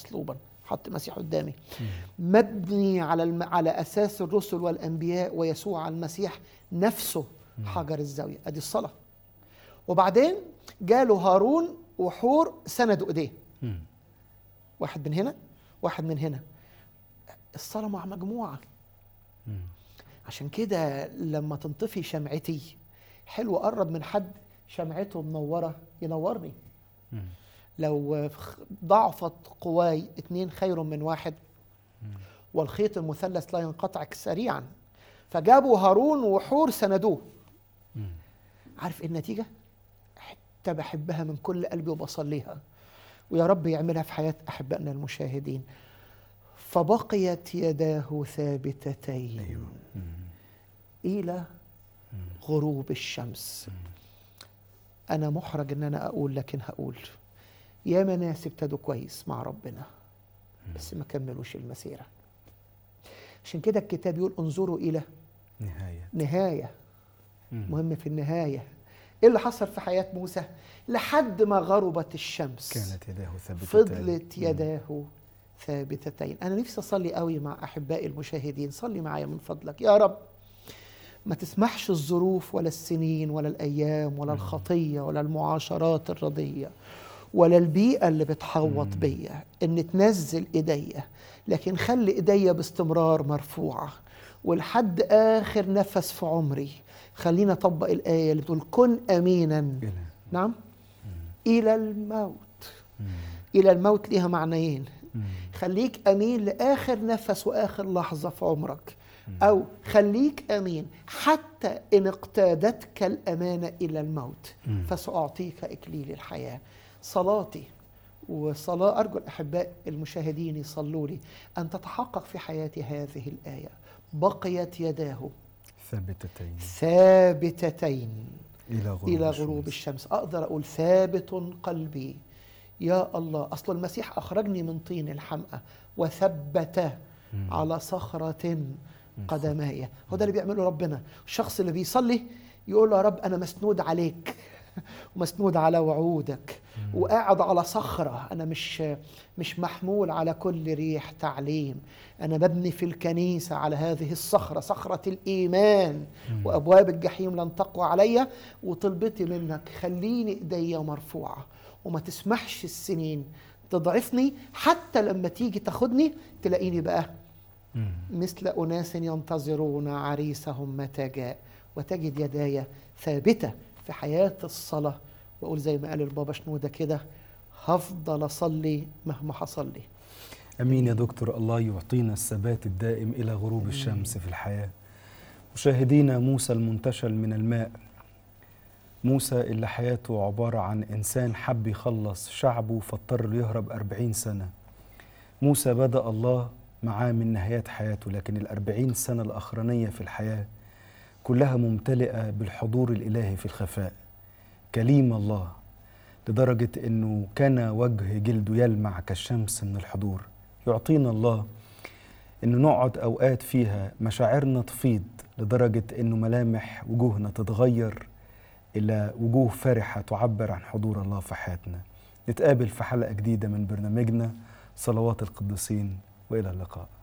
مصلوبا حط المسيح قدامي مبني على الم... على اساس الرسل والانبياء ويسوع المسيح نفسه حجر الزاويه ادي الصلاه وبعدين جاله هارون وحور سندوا ايديه مم. واحد من هنا واحد من هنا الصلاه مع مجموعه مم. عشان كده لما تنطفي شمعتي حلو اقرب من حد شمعته منوره ينورني مم. لو ضعفت قواي اتنين خير من واحد والخيط المثلث لا ينقطع سريعا فجابوا هارون وحور سندوه مم. عارف ايه النتيجه حته بحبها من كل قلبي وبصليها ويا رب يعملها في حياه احبائنا المشاهدين فبقيت يداه ثابتتين ايوه مم. الى غروب الشمس انا محرج ان انا اقول لكن هقول يا ناس ابتدوا كويس مع ربنا بس ما كملوش المسيره عشان كده الكتاب يقول انظروا الى نهايه نهايه مم. مهم في النهايه ايه اللي حصل في حياه موسى لحد ما غربت الشمس كانت يداه ثابتتان فضلت مم. يداه ثابتتين انا نفسي اصلي قوي مع احبائي المشاهدين صلي معايا من فضلك يا رب ما تسمحش الظروف ولا السنين ولا الايام ولا الخطيه ولا المعاشرات الرضيه ولا البيئه اللي بتحوط بيا ان تنزل ايديا لكن خلي ايديا باستمرار مرفوعه ولحد اخر نفس في عمري خلينا اطبق الايه اللي بتقول كن امينا إلى نعم الى الموت مم. الى الموت ليها معنيين مم. خليك امين لاخر نفس واخر لحظه في عمرك او خليك امين حتى ان اقتادتك الامانه الى الموت مم. فساعطيك اكليل الحياه صلاتي وصلاه ارجو الاحباء المشاهدين يصلوا لي ان تتحقق في حياتي هذه الايه بقيت يداه ثابتتين ثابتتين الى غروب إلى الشمس. غروب الشمس أقدر أقول ثابت قلبي يا الله أصل المسيح أخرجني من طين الحمأة وثبت مم. على صخرة قدماي هو ده اللي بيعمله ربنا الشخص اللي بيصلي يقول له يا رب أنا مسنود عليك ومسنود على وعودك وقاعد على صخرة أنا مش مش محمول على كل ريح تعليم أنا ببني في الكنيسة على هذه الصخرة صخرة الإيمان وأبواب الجحيم لن تقوى عليا وطلبتي منك خليني إيديا مرفوعة وما تسمحش السنين تضعفني حتى لما تيجي تاخدني تلاقيني بقى مم. مثل أناس ينتظرون عريسهم متى جاء وتجد يداي ثابتة في حياة الصلاة وأقول زي ما قال البابا شنودة كده هفضل أصلي مهما حصل لي امين يا دكتور الله يعطينا الثبات الدائم الى غروب الشمس في الحياه مشاهدينا موسى المنتشل من الماء موسى اللي حياته عبارة عن إنسان حب يخلص شعبه فاضطر يهرب أربعين سنة موسى بدأ الله معاه من نهايات حياته لكن الأربعين سنة الأخرانية في الحياة كلها ممتلئة بالحضور الإلهي في الخفاء كليم الله لدرجة أنه كان وجه جلده يلمع كالشمس من الحضور يعطينا الله أنه نقعد أوقات فيها مشاعرنا تفيض لدرجة أنه ملامح وجوهنا تتغير إلى وجوه فرحة تعبر عن حضور الله في حياتنا نتقابل في حلقة جديدة من برنامجنا صلوات القديسين وإلى اللقاء